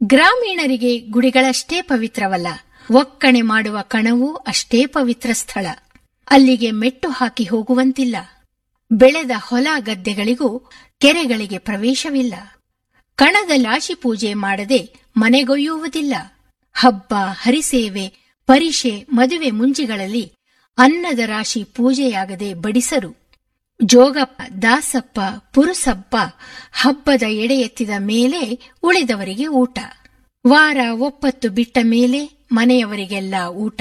ಗ್ರಾಮೀಣರಿಗೆ ಗುಡಿಗಳಷ್ಟೇ ಪವಿತ್ರವಲ್ಲ ಒಕ್ಕಣೆ ಮಾಡುವ ಕಣವೂ ಅಷ್ಟೇ ಪವಿತ್ರ ಸ್ಥಳ ಅಲ್ಲಿಗೆ ಮೆಟ್ಟು ಹಾಕಿ ಹೋಗುವಂತಿಲ್ಲ ಬೆಳೆದ ಹೊಲ ಗದ್ದೆಗಳಿಗೂ ಕೆರೆಗಳಿಗೆ ಪ್ರವೇಶವಿಲ್ಲ ಕಣದ ಲಾಶಿ ಪೂಜೆ ಮಾಡದೆ ಮನೆಗೊಯ್ಯುವುದಿಲ್ಲ ಹಬ್ಬ ಹರಿಸೇವೆ ಪರಿಷೆ ಮದುವೆ ಮುಂಜಿಗಳಲ್ಲಿ ಅನ್ನದ ರಾಶಿ ಪೂಜೆಯಾಗದೆ ಬಡಿಸರು ಜೋಗಪ್ಪ ದಾಸಪ್ಪ ಪುರುಸಪ್ಪ ಹಬ್ಬದ ಎಡೆ ಎತ್ತಿದ ಮೇಲೆ ಉಳಿದವರಿಗೆ ಊಟ ವಾರ ಒಪ್ಪತ್ತು ಬಿಟ್ಟ ಮೇಲೆ ಮನೆಯವರಿಗೆಲ್ಲ ಊಟ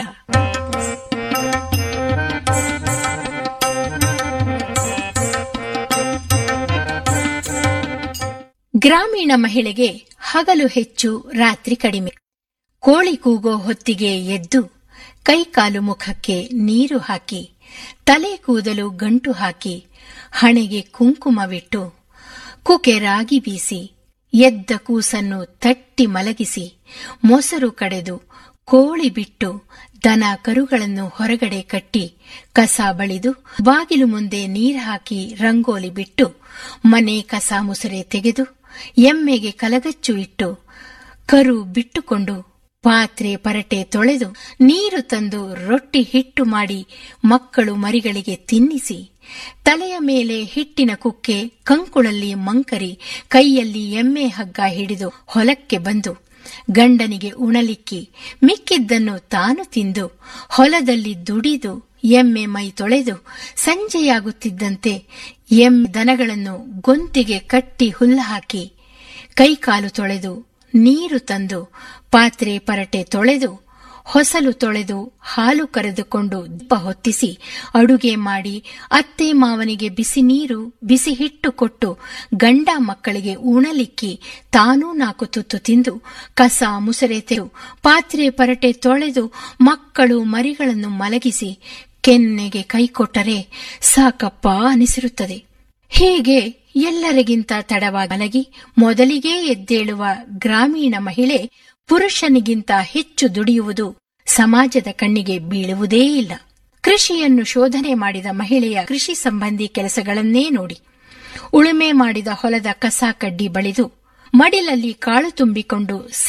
ಗ್ರಾಮೀಣ ಮಹಿಳೆಗೆ ಹಗಲು ಹೆಚ್ಚು ರಾತ್ರಿ ಕಡಿಮೆ ಕೋಳಿ ಕೂಗೋ ಹೊತ್ತಿಗೆ ಎದ್ದು ಕೈಕಾಲು ಮುಖಕ್ಕೆ ನೀರು ಹಾಕಿ ತಲೆ ಕೂದಲು ಗಂಟು ಹಾಕಿ ಹಣೆಗೆ ಕುಂಕುಮವಿಟ್ಟು ಕುಕೆ ರಾಗಿ ಬೀಸಿ ಎದ್ದ ಕೂಸನ್ನು ತಟ್ಟಿ ಮಲಗಿಸಿ ಮೊಸರು ಕಡೆದು ಕೋಳಿ ಬಿಟ್ಟು ದನ ಕರುಗಳನ್ನು ಹೊರಗಡೆ ಕಟ್ಟಿ ಕಸ ಬಳಿದು ಬಾಗಿಲು ಮುಂದೆ ನೀರು ಹಾಕಿ ರಂಗೋಲಿ ಬಿಟ್ಟು ಮನೆ ಕಸ ಮುಸುರೆ ತೆಗೆದು ಎಮ್ಮೆಗೆ ಕಲಗಚ್ಚು ಇಟ್ಟು ಕರು ಬಿಟ್ಟುಕೊಂಡು ಪಾತ್ರೆ ಪರಟೆ ತೊಳೆದು ನೀರು ತಂದು ರೊಟ್ಟಿ ಹಿಟ್ಟು ಮಾಡಿ ಮಕ್ಕಳು ಮರಿಗಳಿಗೆ ತಿನ್ನಿಸಿ ತಲೆಯ ಮೇಲೆ ಹಿಟ್ಟಿನ ಕುಕ್ಕೆ ಕಂಕುಳಲ್ಲಿ ಮಂಕರಿ ಕೈಯಲ್ಲಿ ಎಮ್ಮೆ ಹಗ್ಗ ಹಿಡಿದು ಹೊಲಕ್ಕೆ ಬಂದು ಗಂಡನಿಗೆ ಉಣಲಿಕ್ಕಿ ಮಿಕ್ಕಿದ್ದನ್ನು ತಾನು ತಿಂದು ಹೊಲದಲ್ಲಿ ದುಡಿದು ಎಮ್ಮೆ ಮೈ ತೊಳೆದು ಸಂಜೆಯಾಗುತ್ತಿದ್ದಂತೆ ಎಂ ದನಗಳನ್ನು ಗೊಂತಿಗೆ ಕಟ್ಟಿ ಹುಲ್ಲುಹಾಕಿ ಕೈಕಾಲು ತೊಳೆದು ನೀರು ತಂದು ಪಾತ್ರೆ ಪರಟೆ ತೊಳೆದು ಹೊಸಲು ತೊಳೆದು ಹಾಲು ಕರೆದುಕೊಂಡು ದೀಪ ಹೊತ್ತಿಸಿ ಅಡುಗೆ ಮಾಡಿ ಅತ್ತೆ ಮಾವನಿಗೆ ಬಿಸಿ ನೀರು ಬಿಸಿ ಹಿಟ್ಟು ಕೊಟ್ಟು ಗಂಡ ಮಕ್ಕಳಿಗೆ ಉಣಲಿಕ್ಕಿ ತಾನೂ ನಾಲ್ಕು ತುತ್ತು ತಿಂದು ಕಸ ಮುಸರೆ ತೆಗೆದು ಪಾತ್ರೆ ಪರಟೆ ತೊಳೆದು ಮಕ್ಕಳು ಮರಿಗಳನ್ನು ಮಲಗಿಸಿ ಕೆನ್ನೆಗೆ ಕೈಕೊಟ್ಟರೆ ಸಾಕಪ್ಪ ಅನಿಸಿರುತ್ತದೆ ಹೀಗೆ ಎಲ್ಲರಿಗಿಂತ ತಡವಾಗಿ ಮಲಗಿ ಮೊದಲಿಗೆ ಎದ್ದೇಳುವ ಗ್ರಾಮೀಣ ಮಹಿಳೆ ಪುರುಷನಿಗಿಂತ ಹೆಚ್ಚು ದುಡಿಯುವುದು ಸಮಾಜದ ಕಣ್ಣಿಗೆ ಬೀಳುವುದೇ ಇಲ್ಲ ಕೃಷಿಯನ್ನು ಶೋಧನೆ ಮಾಡಿದ ಮಹಿಳೆಯ ಕೃಷಿ ಸಂಬಂಧಿ ಕೆಲಸಗಳನ್ನೇ ನೋಡಿ ಉಳುಮೆ ಮಾಡಿದ ಹೊಲದ ಕಸ ಕಡ್ಡಿ ಬಳಿದು ಮಡಿಲಲ್ಲಿ ಕಾಳು ತುಂಬಿಕೊಂಡು